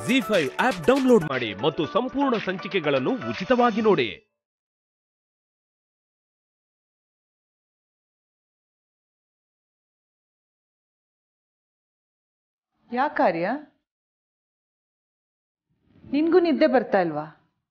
G five app download ಮಾಡಿ ಮತ್ತು ಸಂಪೂರ್ಣ ಸಂಚಿಕೆಗಳನ್ನು ಉಚಿತವಾಗಿ ನೋಡಿ ಯಾ ಕಾರ್ಯ ನಿನ್ಗೂ ನಿದ್ದೆ ಬರ್ತಾ ಇಲ್ವಾ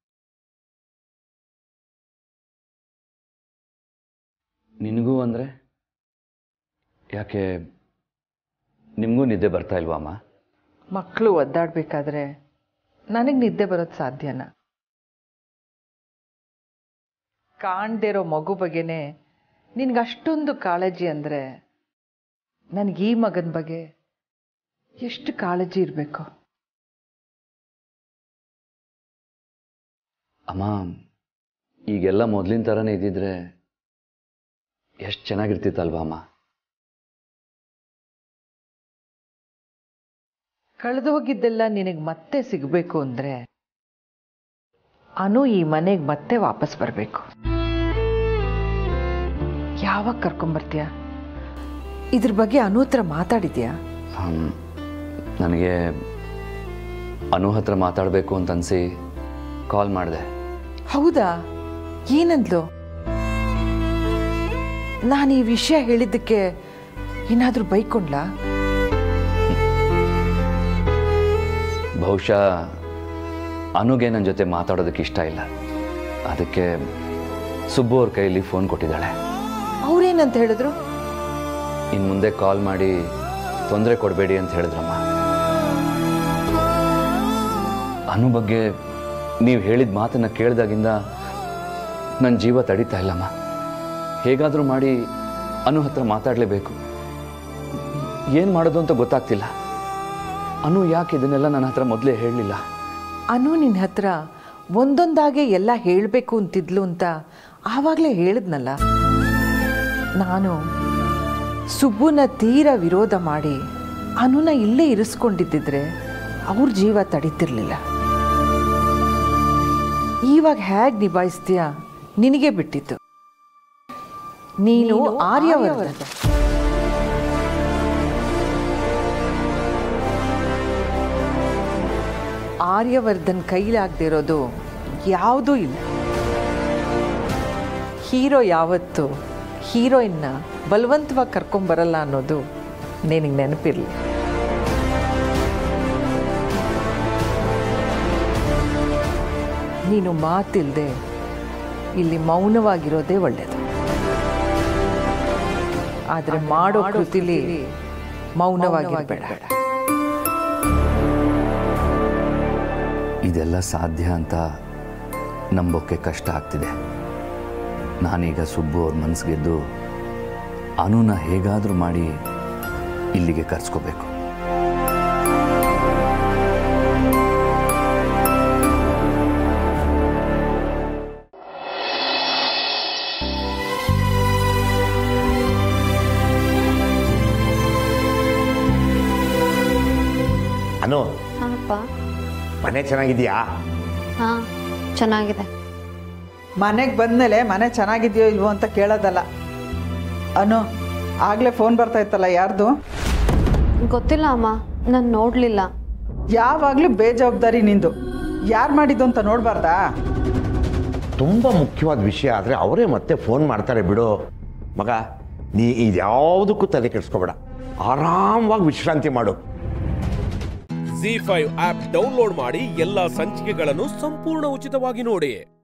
ನಿನಗೂ ಅಂದರೆ ಯಾಕೆ ನಿಮಗೂ ನಿದ್ದೆ ಬರ್ತಾ ಇಲ್ವಾ ಅಮ್ಮ ಮಕ್ಕಳು ಒದ್ದಾಡ್ಬೇಕಾದ್ರೆ ನನಗೆ ನಿದ್ದೆ ಬರೋದು ಸಾಧ್ಯನಾ ಕಾಣ್ದಿರೋ ಮಗು ಬಗ್ಗೆನೇ ನಿನ್ಗೆ ಅಷ್ಟೊಂದು ಕಾಳಜಿ ಅಂದರೆ ನನಗೆ ಈ ಮಗನ ಬಗ್ಗೆ ಎಷ್ಟು ಕಾಳಜಿ ಇರಬೇಕು ಅಮ್ಮ ಈಗೆಲ್ಲ ಮೊದಲಿನ ಥರನೇ ಇದ್ದಿದ್ರೆ ಎಷ್ಟು ಚೆನ್ನಾಗಿರ್ತಿತ್ತಲ್ವಾ ಅಮ್ಮ ಕಳೆದು ಹೋಗಿದ್ದೆಲ್ಲ ನಿನಗೆ ಮತ್ತೆ ಸಿಗಬೇಕು ಅಂದರೆ ಅನು ಈ ಮನೆಗೆ ಮತ್ತೆ ವಾಪಸ್ ಬರಬೇಕು ಯಾವಾಗ ಕರ್ಕೊಂಬರ್ತೀಯ ಇದ್ರ ಬಗ್ಗೆ ಅನು ಹತ್ರ ಮಾತಾಡಿದ್ಯಾ ಹ್ಮ್. ನನಗೆ ಅನು ಹತ್ರ ಮಾತಾಡಬೇಕು ಅಂತ ಅನಿಸಿ ಕಾಲ್ ಮಾಡಿದೆ ಹೌದಾ ಏನಂದ್ಲು ನಾನು ಈ ವಿಷಯ ಹೇಳಿದ್ದಕ್ಕೆ ಏನಾದರೂ ಬೈಕೊಂಡ್ಲಾ ಬಹುಶಃ ಅನುಗೆ ನನ್ನ ಜೊತೆ ಮಾತಾಡೋದಕ್ಕೆ ಇಷ್ಟ ಇಲ್ಲ ಅದಕ್ಕೆ ಸುಬ್ಬು ಅವ್ರ ಕೈಯಲ್ಲಿ ಫೋನ್ ಕೊಟ್ಟಿದ್ದಾಳೆ ಅವ್ರೇನಂತ ಹೇಳಿದ್ರು ಇನ್ನು ಮುಂದೆ ಕಾಲ್ ಮಾಡಿ ತೊಂದರೆ ಕೊಡಬೇಡಿ ಅಂತ ಹೇಳಿದ್ರಮ್ಮ ಅನು ಬಗ್ಗೆ ನೀವು ಹೇಳಿದ ಮಾತನ್ನು ಕೇಳಿದಾಗಿಂದ ನನ್ನ ಜೀವ ತಡೀತಾ ಇಲ್ಲಮ್ಮ ಹೇಗಾದರೂ ಮಾಡಿ ಅನು ಹತ್ರ ಮಾತಾಡಲೇಬೇಕು ಏನು ಮಾಡೋದು ಅಂತ ಗೊತ್ತಾಗ್ತಿಲ್ಲ ಅನು ಯಾಕೆ ಇದನ್ನೆಲ್ಲ ನನ್ನ ಹತ್ರ ಮೊದಲೇ ಹೇಳಲಿಲ್ಲ ಅನು ನಿನ್ನ ಹತ್ರ ಒಂದೊಂದಾಗೆ ಎಲ್ಲ ಹೇಳಬೇಕು ಅಂತಿದ್ಲು ಅಂತ ಆವಾಗಲೇ ಹೇಳಿದ್ನಲ್ಲ ನಾನು ಸುಬ್ಬುನ ತೀರ ವಿರೋಧ ಮಾಡಿ ಅನುನ ಇಲ್ಲೇ ಇರಿಸ್ಕೊಂಡಿದ್ದಿದ್ರೆ ಅವ್ರ ಜೀವ ತಡೀತಿರ್ಲಿಲ್ಲ ಇವಾಗ ಹೇಗೆ ನಿಭಾಯಿಸ್ತೀಯ ನಿನಗೆ ಬಿಟ್ಟಿತ್ತು ನೀನು ಆರ್ಯವರ್ಧ ಆರ್ಯವರ್ಧನ್ ಕೈಲಾಗದಿರೋದು ಯಾವುದೂ ಇಲ್ಲ ಹೀರೋ ಯಾವತ್ತು ಹೀರೋಯಿನ್ನ ಬಲವಂತವಾಗಿ ಕರ್ಕೊಂಬರಲ್ಲ ಅನ್ನೋದು ನಿನಗೆ ನೆನಪಿರಲಿ ನೀನು ಮಾತಿಲ್ಲದೆ ಇಲ್ಲಿ ಮೌನವಾಗಿರೋದೇ ಒಳ್ಳೆಯದು ಆದರೆ ಮಾಡೋ ಕೃತಿಲಿ ಮೌನವಾಗಿರಬೇಡ ಇದೆಲ್ಲ ಸಾಧ್ಯ ಅಂತ ನಂಬೋಕ್ಕೆ ಕಷ್ಟ ಆಗ್ತಿದೆ ನಾನೀಗ ಸುಬ್ಬು ಅವ್ರ ಮನಸ್ಸು ಗೆದ್ದು ಅನುನ ಹೇಗಾದರೂ ಮಾಡಿ ಇಲ್ಲಿಗೆ ಕರ್ಸ್ಕೋಬೇಕು ಅನು ಹಾಪ ಮನೆ ಚೆನ್ನಾಗಿದೆಯಾ ಹಾಂ ಚೆನ್ನಾಗಿದೆ ಮನೆಗೆ ಬಂದಮೇಲೆ ಮನೆ ಚೆನ್ನಾಗಿದೆಯೋ ಇಲ್ವೋ ಅಂತ ಕೇಳೋದಲ್ಲ ಅನು ಆಗಲೇ ಫೋನ್ ಬರ್ತಾ ಇತ್ತಲ್ಲ ಯಾರ್ದು ಗೊತ್ತಿಲ್ಲ ಅಮ್ಮ ನಾನು ನೋಡಲಿಲ್ಲ ಯಾವಾಗಲೂ ಬೇಜವಾಬ್ದಾರಿ ನಿಂದು ಯಾರು ಮಾಡಿದ್ದು ಅಂತ ನೋಡಬಾರ್ದಾ ತುಂಬ ಮುಖ್ಯವಾದ ವಿಷಯ ಆದರೆ ಅವರೇ ಮತ್ತೆ ಫೋನ್ ಮಾಡ್ತಾರೆ ಬಿಡು ಮಗ ನೀ ಇದ್ಯಾವುದಕ್ಕೂ ತಲೆ ಕೆಡಿಸ್ಕೋಬೇಡ ಆರಾಮವಾಗಿ ವಿಶ್ರಾಂತಿ ಮಾಡು ಜಿ ಫೈವ್ ಆಪ್ ಡೌನ್ಲೋಡ್ ಮಾಡಿ ಎಲ್ಲಾ ಸಂಚಿಕೆಗಳನ್ನು ಸಂಪೂರ್ಣ ಉಚಿತವಾಗಿ ನೋಡಿ